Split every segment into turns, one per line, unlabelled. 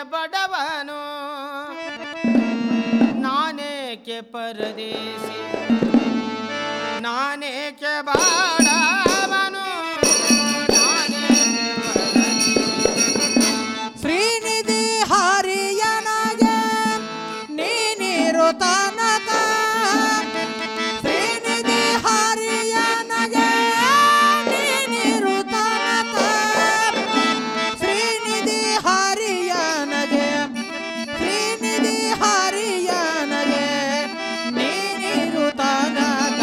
ಬಡವನು ನಾನೇಕೆ ಪರದೇಸಿ ನಾನೇಕೆ ಬಾಡವನು ನಾನೇಕೆ ಪರದೇಸಿ
ಶ್ರೀನಿಧಿ ಹರಿಯನಗೆ ನೀನಿರು ತನಕ ಶ್ರೀನಿಧಿ ಹರಿಯನಗೆ ನೀನಿರು ತನಕ ಶ್ರೀನಿಧಿ ಹರಿಯನಗೆ ಶ್ರೀನಿಧಿ ಹರಿಯನಗೆ ನೀನಿರು ತನಕ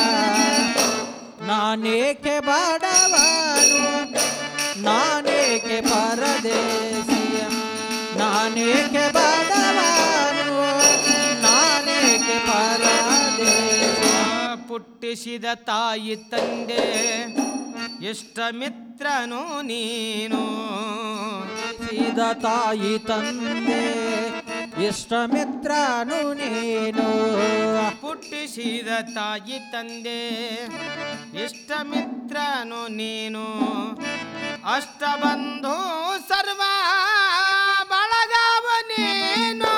ನಾನೇಕೆ ಬಡವನು ನಾನೇಕೆ ಪರದೇಸಿಯ ನಾನೇಕೆ ಬಡವನು ನಾನೇಕೆ ಪರದೇಸಿಯ
ಪುಟ್ಟಿಸಿದ ತಾಯಿ ತಂದೆ ಇಷ್ಟ ಮಿತ್ರನು ನೀನು
ಸೀದ ತಾಯಿ ತಂದೆ ಇಷ್ಟ ಮಿತ್ರನು ನೀನು
ಪುಟ್ಟಿಸಿದ ತಾಯಿ ತಂದೆ ಇಷ್ಟ ಮಿತ್ರನು ನೀನು ಅಷ್ಟ ಬಂಧು ಸರ್ವ ಬಳಗವ ನೀನು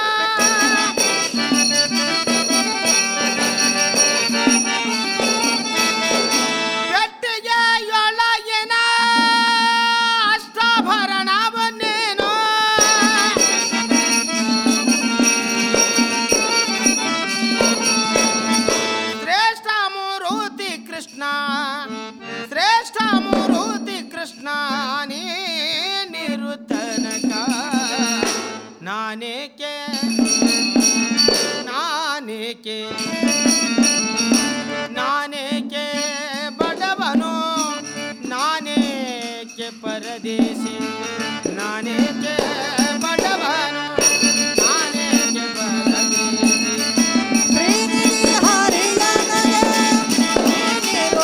ಗಟ್ಟಿಗೆ ಒಳಗಿನ ಅಷ್ಟಾಭರಣವ ನೀನು ಶ್ರೇಷ್ಠ ಮೂರುತಿ ಕೃಷ್ಣ ಶ್ರೇಷ್ಠ ಮೂರುತಿ ಕೃಷ್ಣ ನೀರು ತನಕ ನಾನೇಕೆ ನಾನೇಕೆ ನಾನೇಕೆ ಬಡವನು ನಾನೇಕೆ ಪರದೇಶಿ ನಾನೇಕೆ ಬಡವನು ನಾನೇಕೆ ಪರದೇಶಿ
ಶ್ರೀನಿಧಿ ಹರಿಯನಗೆ ನೀನಿರು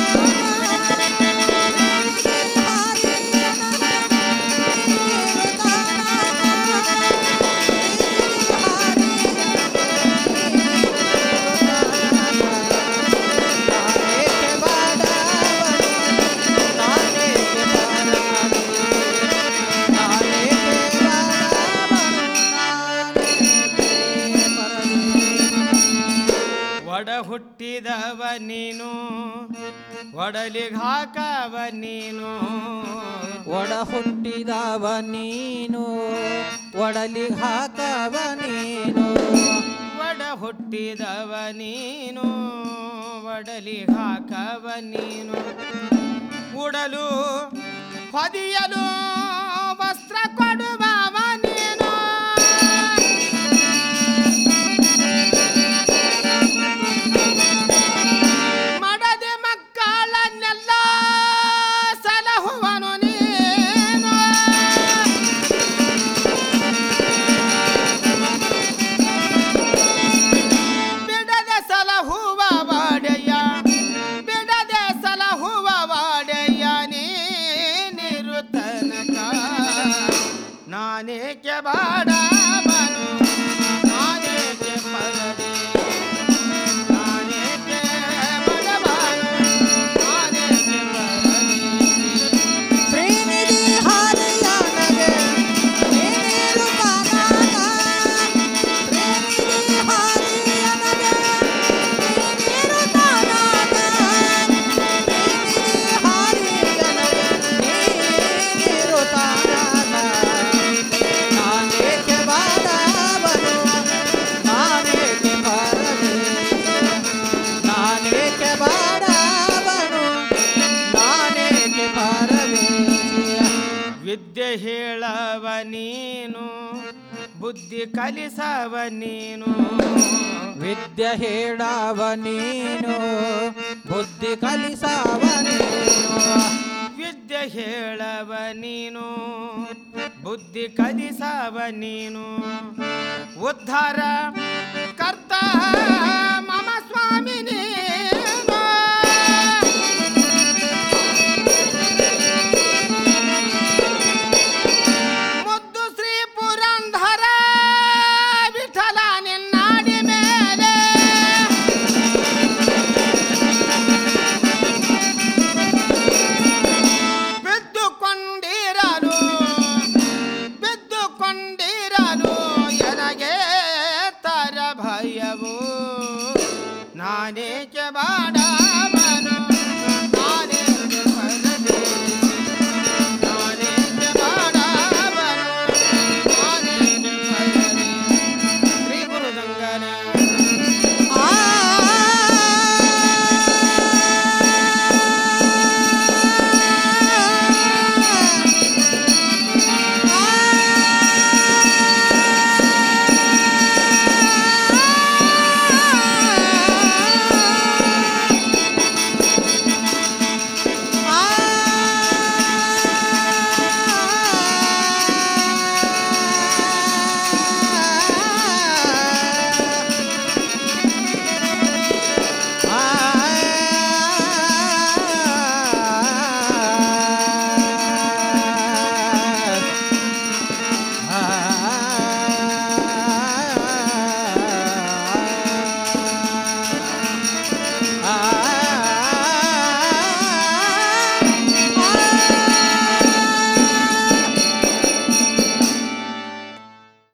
ಒಡ ಹುಟ್ಟಿದವ ನೀನು ಒಡಲಿಗೆ ಹಾಕವ ನೀನು
ಒಡ ಹುಟ್ಟಿದವ ನೀನು ಒಡಲಿ ಹಾಕವ ನೀನು
ಒಡ ಹುಟ್ಟಿದವ ನೀನು ಒಡಲಿಗೆ ಹಾಕವ ನೀನು ಉಡಲು ಹೊದಿಯಲು ವಸ್ತ್ರ ಕೊಡುವವ ನೀನು ಮಡದೆ ಮಕ್ಕಳನ್ನೆಲ್ಲ ಸಲಹುವನು ನೀನು ಬಿಡದೆ ಸಲಹುವ ವಾಡೆಯ ಬಿಡದೆ ಸಲಹುವ ವಾಡೆಯ ನೀನಿರು ತನಕ ನಾನೇಕೆ ಬಾಡವನು ನಾನೇಕೆ ಪರದೆ ನಾನೇಕೆ ಬಡವನು ನಾನೇಕೆ ಪರದೆ
ಶ್ರೀನಿಧಿ ಹರಿಯನಗೆ ನೀನಿರು ತನಕ ಶ್ರೀನಿಧಿ ಹರಿಯನಗೆ ನೀನಿರು ತನಕ ಶ್ರೀನಿಧಿ ಹರಿಯನಗೆ ನೀನಿರು ತನಕ ನಾನೇಕೆ ಬಾಡವನು ನಾನೇಕೆ ಪರದೇಶ ನಾನೇಕೆ ಬಾಡವನು ನಾನೇಕೆ ಪರದೇಶಿಯ
ವಿದ್ಯೆ ಹೇಳವ ನೀನು ಬುದ್ಧಿ ಕಲಿಸವ ನೀನು
ವಿದ್ಯೆ ಹೇಳವ ನೀನು ಬುದ್ಧಿ ಕಲಿಸವ ನೀನು
ವಿದ್ಯೆ ಹೇಳವ ನೀನು ಬುದ್ಧಿ ಕಲಿಸವ ನೀನು ಉದ್ಧಾರ ಕರ್ತ ಮಮ ಸ್ವಾಮಿ ನೀನು ಮುದ್ದು ಶ್ರೀ ಪುರಂಧರ ವಿಠಲ ನಿನ್ನಾಡಿ ಮೇಲೆ ಬಿದ್ದುಕೊಂಡಿರಲು ಬಿದ್ದುಕೊಂಡಿ ಬಿಡಲು